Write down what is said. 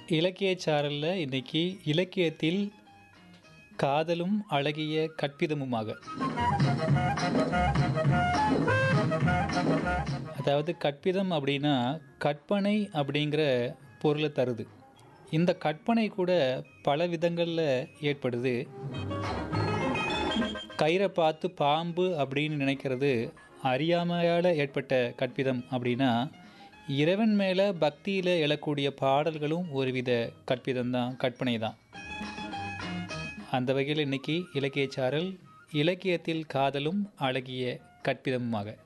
இலக்கிய சாரல்ல இன்னைக்கு இலக்கியத்தில் காதலும் அழகிய கற்பிதமுமாக அதாவது கற்பிதம் அப்படின்னா கற்பனை அப்படிங்கிற பொருளை தருது இந்த கற்பனை கூட பல விதங்களில் ஏற்படுது கயிறை பார்த்து பாம்பு அப்படின்னு நினைக்கிறது அறியாமையால் ஏற்பட்ட கற்பிதம் அப்படின்னா இறைவன் மேலே பக்தியில் எழக்கூடிய பாடல்களும் ஒருவித கற்பிதம் தான் கற்பனை தான் அந்த வகையில் இன்னைக்கு இலக்கிய சாரல் இலக்கியத்தில் காதலும் அழகிய கற்பிதமுமாக